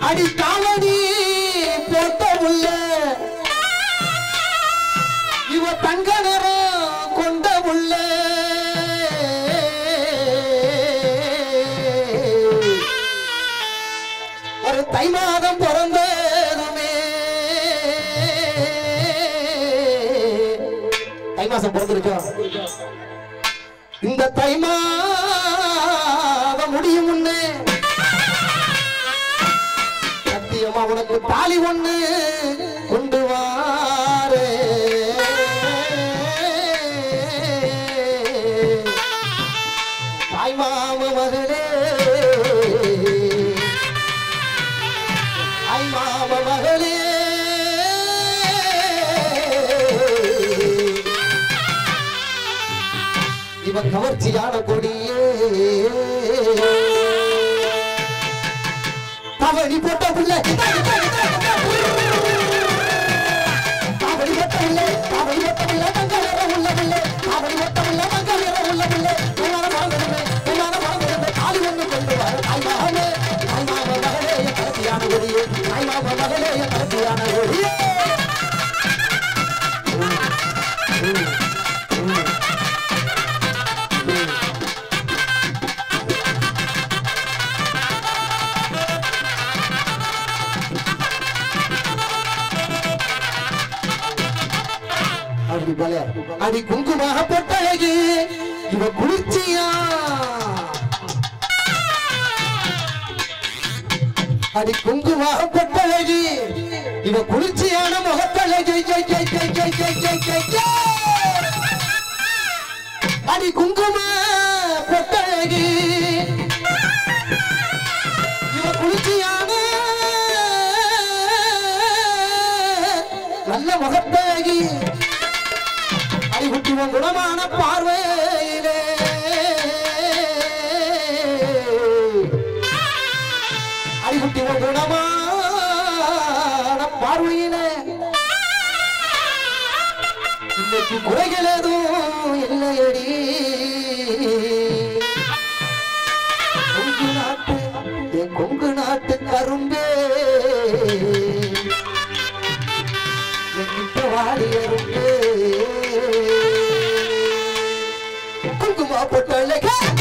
அடி தாவணி போட்ட உள்ள இவ தங்க நிறம் கொண்ட உள்ள ஒரு தை மாதம் பிறந்ததுமே தை மாசம் பிறந்திருக்கா இந்த தை மாதம் முடியும் முன்னே சத்தியமா உனக்கு தாலி ஒண்ணு கொண்டு வாரே தாய் மாம மகளே தாய் மாம மகளே இவன் கவர்ச்சியான கொடியே தவணி போட்ட புள்ள தவணி போட்ட புள்ள தவணி போட்ட புள்ள தங்க நிறம் உள்ள புள்ள தவணி போட்ட புள்ள தங்க நிறம் உள்ள புள்ள உன்னால வாழ்ந்ததுமே உன்னால வாழ்ந்ததுமே தாலி ஒண்ணு கொண்டு வர தாய் மகனே தாய் மாம மகளே என் கடைசியான ஒளியே தாய் மாம மகளே என் கடைசியான ஒளியே அப்படி போல அடி குங்குமாக பொட்டழகு இவ குளிர்ச்சியா அடி குங்குமாக பொட்டழகு இவ குளிர்ச்சியான முகத்தழகு ஜெய் ஜெய் ஜெய் ஜெய் ஜெய் ஜெய் ஜெய் ஜெய். அடி குங்கும பொட்டழகு இவ குளிர்ச்சியான நல்ல முகத்தழகி அறிவுட்டுவன் குணமான பார்வையிலே அறிவுட்டுவன் குணமான பார்வையிலே இன்னைக்கு குறைகள் எதுவும் இல்லையடி கொங்கு நாட்டு என் கொங்கு நாட்டு கரும்பே என்கிட்ட வாடி அரும்பே குங்குமா பொட்டழகே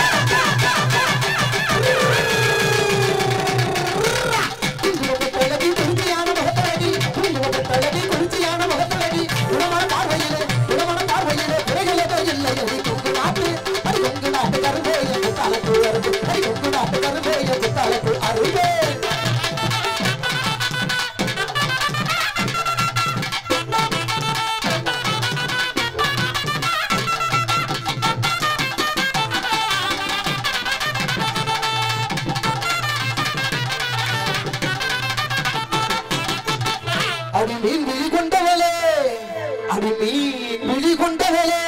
குங்கும பொட்டழகி குருச்சியான முகத்தழகி குங்கும பொட்டழகி குருச்சியான முகத்தழகி குணமான பார்வையிலே குணமான பார்வையிலே குறைகள் எதுவும் இல்லை அடி கொங்கு நாட்டு அடி கொங்கு நாட்டு கரும்பே என் புத்தாலக்குள் அரும்பு அடி கொங்கு நாட்டு கரும்பே என் புத்தாலக்குள் அரும்பே அடி மீன் விழி கொண்டவளே அடி மீன் விழி கொண்டவளே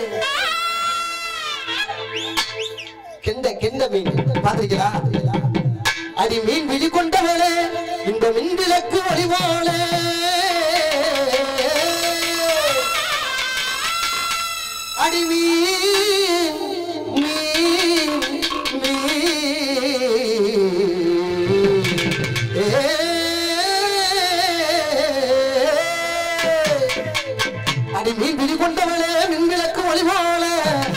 கெண்ட கெண்ட மீன் பாத்திருக்கிறா அடி மீன் விழி கொண்டவளே இந்த மின் விளக்கு வழிவாளே அடி மீன் மீன் மீன் ஏ அடி மீன் பிடி கொண்டவளே மின்விளக்கு ஒளிவோல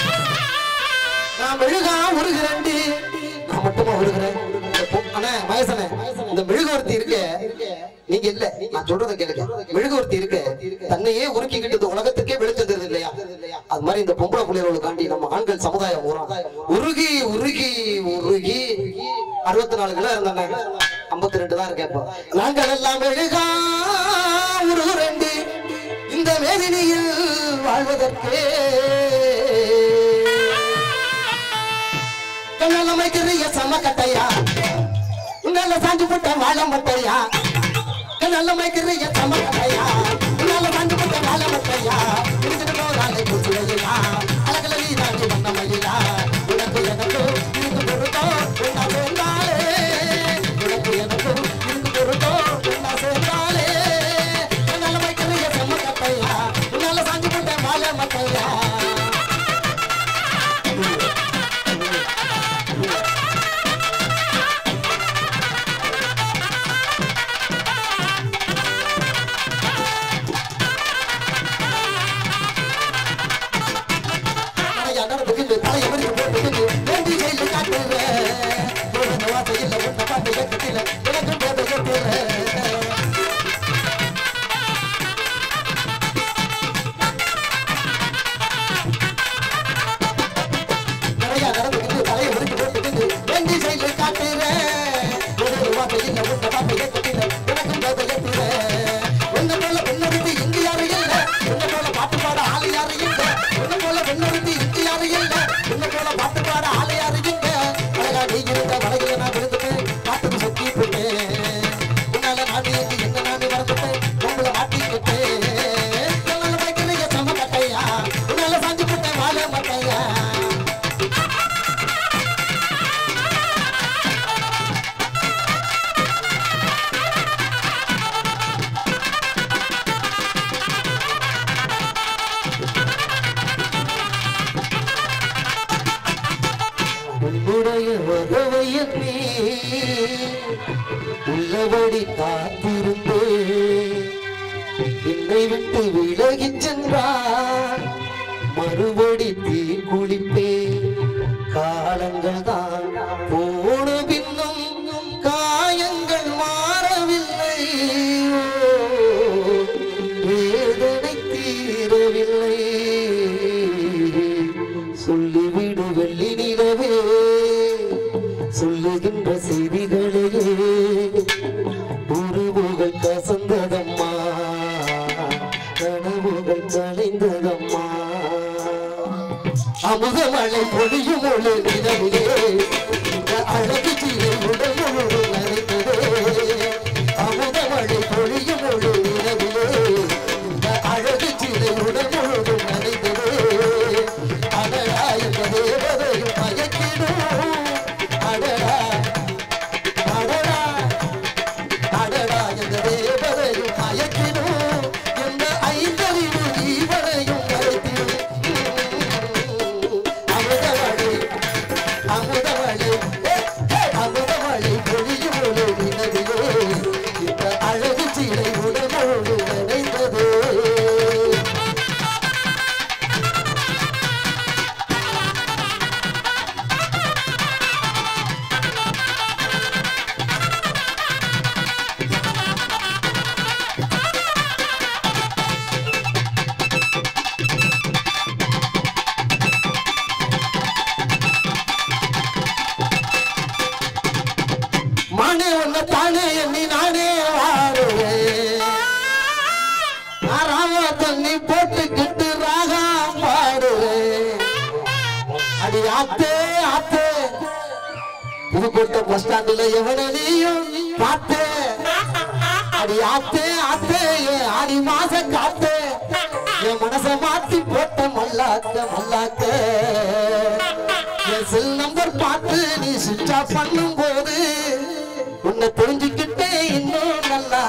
நான் மெழுகா உருகிறேன்டி நான் மட்டுமா உருகிறேன் இந்த பொ- அண்ணே வயசனே இந்த மெழுகுவர்த்தி இருக்க நீங்க இல்ல நான் சொல்றத கேளுங்க மெழுகுவர்த்தி இருக்க தன்னையே உருக்கிக்கிட்டு இந்த உலகத்துக்கே வெளிச்சம் தருது இல்லையா அது மாதிரி இந்த பொம்பளை பிள்ளைகளுக்காண்டி நம்ம ஆண்கள் சமுதாயம் உரம் உருகி உருகி உருகி அறுபத்தி நாலு கிலோ இருந்தாங்க ஐம்பத்தி ரெண்டு தான் இருக்கேன் இப்போ நாங்கள் எல்லாம் மெழுகா உருகுறேன்டி இந்த மேதினியில் வாழ்வதற்கு கண்ணலமைக்கிறிய சமக்கட்டையா நல்ல சாஞ்சு போட்ட வாழ மட்டையா கண்ணலமைக்கிறிய சமக்கட்டையா நல்ல சாஞ்சு போட்ட வாழ மட்டையா இருக்கிற போராளை குச்சுலையா அழகல நீ தாண்டி வந்த மயிலா உனக்கு எனக்கு இருக்கு பொருத்தோ உன்னா சேர்ந்தாலே உனக்கு எனக்கு இருக்கு பொருத்தோ உன்னா சேர்ந்தாலே கண்ணலமைக்கிறிய சமக்கட்டையா நல்ல சாஞ்சு போட்ட வாழ மட்டையா உள்ளபடி காத்திருந்தேன் என்னை விட்டு விலகிச் சென்றார் மறுபடி தீ குளிப்பே காலங்கள் தான் போன பின்னும் காயங்கள் மாறவில்லை வேதனை தீரவில்லை சொல்லிவிடு வெள்ளி நிலவே சொல்லுகின்ற செய்திகளையே உருவுகள் கசந்ததம்மா கனவுகள் கலைந்ததம்மா அமுதமழை பொழியும் ஒரு நிலவிலே இந்த அழகு சீலை உடல் முழுவதும் நனைந்ததே அமுதமழை பொழியும் ஒரு நிலவிலே இந்த அழகு சீலை உடல் முழுவதும் நனைந்ததே அடடா என்ற தேவதையும் மயக்கிடும் அடடா அடடா அடடா என்ற தேவதையும் மயக்கிடும் என்ற ஐந்தறிவு ஜீவனையும் மறைத்திடும் அமுதவழி அமுதவழி அமுதவழி பொழியும் ஒரு நிலவிலே இந்த அழகு சீலை உடலோடு நினைந்தது மானே உன்னை தானே எண்ணி நானே வாடுவேன் நான் ராம தண்ணி போட்டுக்கிட்டு ராகம் பாடுவேன் அடி ஆத்தே ஆத்தே புதுக்கோட்டை பஸ் ஸ்டாண்டுல எவனையும் பார்த்தேன் அடி ஆத்தே ஆத்தே என் ஆடி மாச காத்தே என் மனச மாத்தி போட்ட மல்லாக்க மல்லாக்க என் செல் நம்பர் பார்த்து நீ சுவிட்ச் ஆஃப் பண்ணும் போது உன்னை தெரிஞ்சுக்கிட்டே இன்னும் நல்லா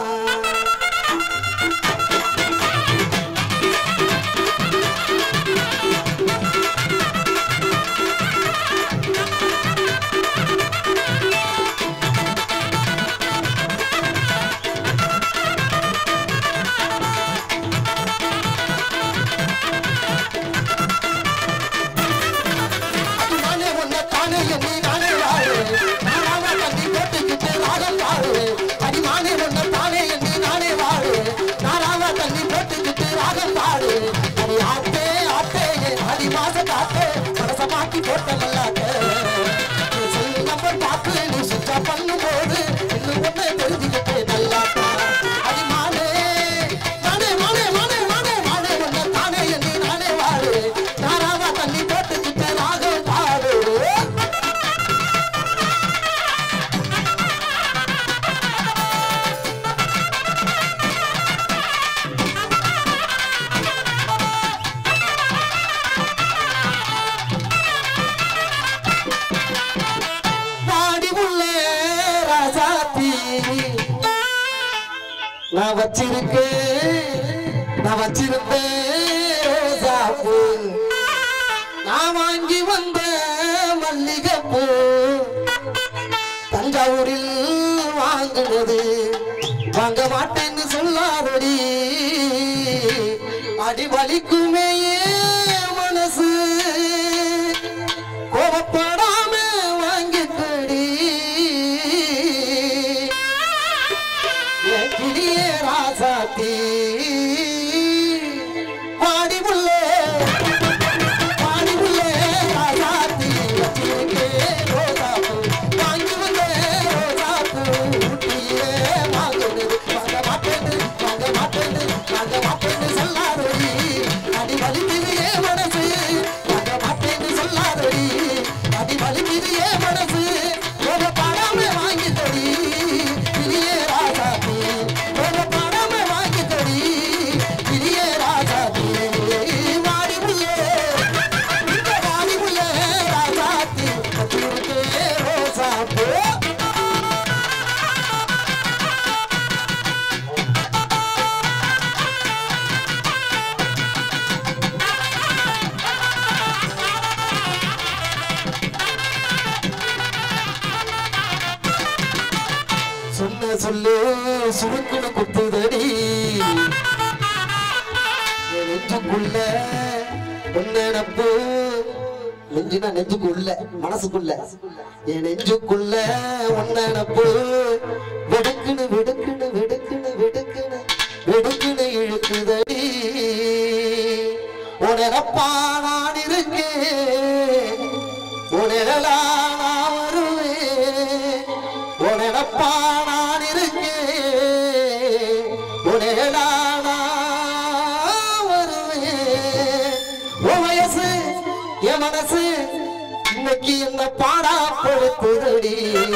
நானே உன்னை தானே எண்ணி நானே வாழுவேன் நானாக தண்ணி போட்டுக்கிட்டு ராகம் பாடுவேன் அடி நானே உன்னை தானே எண்ணி நானே வாழுவேன் நானாக தண்ணி போட்டுக்கிட்டு ராகம் பாடுவேன் அடி ஆத்தே ஆத்தே என் அடி மாச காத்தே மனச மாட்டி போட்ட நல்லாக்க நம்பர் பார்த்து நீ சுற்றா பண்ணும்போது இன்னும் ஒண்ணு தெரிஞ்சுக்கிட்டே நல்லாக்கா அடி மானே மானே மானே மானே மானே மானே உன்னை தானே எண்ணி நானே வாழுவேன் நானாக தண்ணி போட்டுக்கிட்டு ராகம் பாடுவேன் பாடி உள்ளே ராசாத்தி நான் வச்சிருக்கேன் நான் வச்சிருப்பேன் ரோசாப்பூ நான் வாங்கி வந்த மல்லிகைப்பூ தஞ்சாவூரில் வாங்கினது வாங்க மாட்டேன்னு சொல்லாதடி அடி வலிக்குமே ஏன் மனசு கோபப்படாம வாங்கிக்கடி என் கிளியே ராசாத்தி பாடி முள்ளே பாடி முள்ளே ராசாத்தி வச்சிருக்கே ரோசாப்பூ வாங்கி வந்தே ரோசாப்பூ ஊட்டியே வாங்குது வாங்க மாட்டேன்னு வாங்க மாட்டேன்னு வாங்க மாட்டேன்னு சொல்லாதடி அடி வலிக்குது சொல்லு சுருக்குன்னு குத்துதடி என் நெஞ்சுக்குள்ள நினப்பு நெஞ்சுனா நெஞ்சுக்குள்ள மனசுக்குள்ள என் நெஞ்சுக்குள்ள நினப்பு வெடுக்குன்னு வெடுக்குன்னு வெடுக்குன்னு வெடுக்குன்னு வெடுக்குன்னு இழுக்குதடி உனப்பா நான் இருக்கேன் உனலா நான் வருவேன் உனப்பா நான் இருக்கேன் உனலா நான் வருவேன் உன் வயசு என் மனசு இன்னைக்கு என்ன பாடாப்படுத்துதடி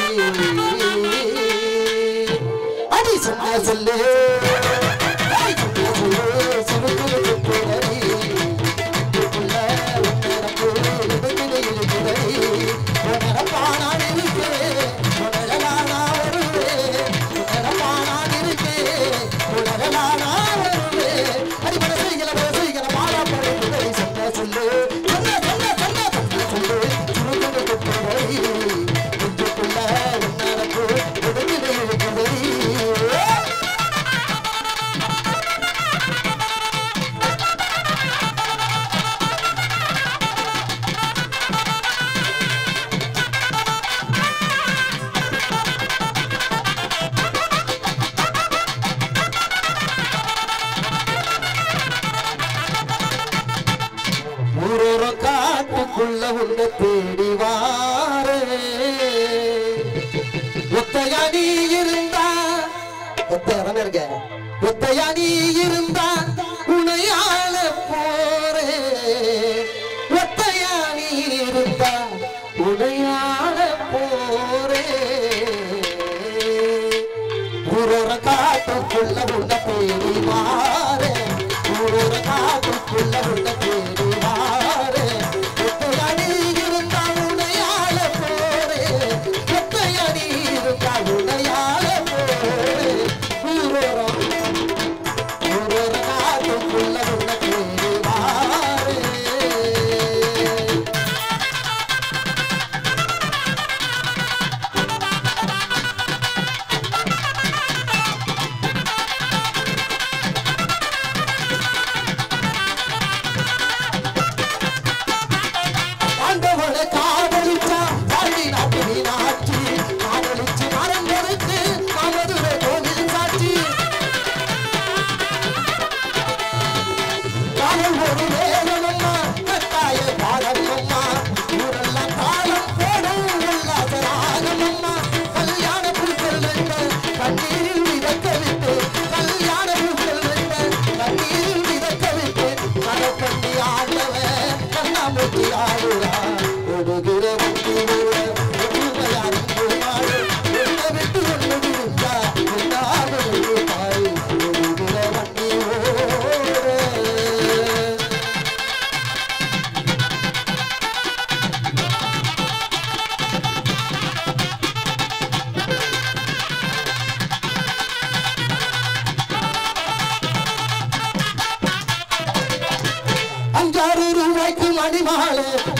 அடி சொன்ன சொல்லு அடி சொன்ன சொல்லு சுருக்குன்னு குத்துதடி. இதுக்குள்ள உன்னரப்பு இடுக்குன்னு இழுக்குதடி. உன்னரப்பா நான் இருக்கேன், உன்னரலா நான் வருவேன். உன்னரப்பா நான் இருக்கேன், உன்னரலா நான் வருவேன். அடி மனசு இகல மனசு இகல பாடாப்படுத்துதடி. சொன்ன சொல்லு சொன்ன சொன்ன சொன்ன சொன்ன சொல்லு சுருக்குன்னு குத்துதடி. இதுக்குள்ள உன்னரப்பு இடுக்குன்னு இழுக்குதடி. ஊரோர காட்டுக்குள்ள உன்னை தேடி வாரே ஒத்தையா நீ இருந்தா ஒத்தையா தானே இருக்க ஒத்தையா நீ இருந்தா உனையாள போரே ஒத்தையா நீ இருந்தா உனையாள போரே ஊரோர காட்டுக்குள்ள உன்னை தேடி வாரே ஊரோர காட்டுக்குள்ள உன்னை தேடி வாரே ஒத்தையடி இருந்தா உனையாள போரே ஒத்தையடி இருந்தா உனையாள போரே ஊரோர ஊரோர காட்டுக்குள்ள உன்னை தேடி வாரே ஆண்டவனை காதலிச்சா வாழ்வி நாட்டினி நாட்சி காதலிச்சு மரம் கொடுத்து நமதுரை கோவில் சாட்சி காதல் ஒரு வேதமம்மா கட்டாய பாடமம்மா ஊரெல்லாம் தாளம் போடும் உல்லாசராகமம்மா கல்யாண பூக்கள் வைத்த கண்ணீரில் மிதக்க விட்டு கல்யாண பூக்கள் வைத்த கண்ணீரில் மிதக்க விட்டு கரப்பட்டி ஆண்டவன் கண்ணாமூச்சி ஆடுறா ஒடுகிற முட்டி ஒற்றுமையாரும் போவாள் ஒன்றை விட்டு ஒன்று விடுத்தா ஒன்றாக தாய் ஒடுகிற வண்டி ஓட அஞ்சாறு ரூபாய்க்கு மணிமாலை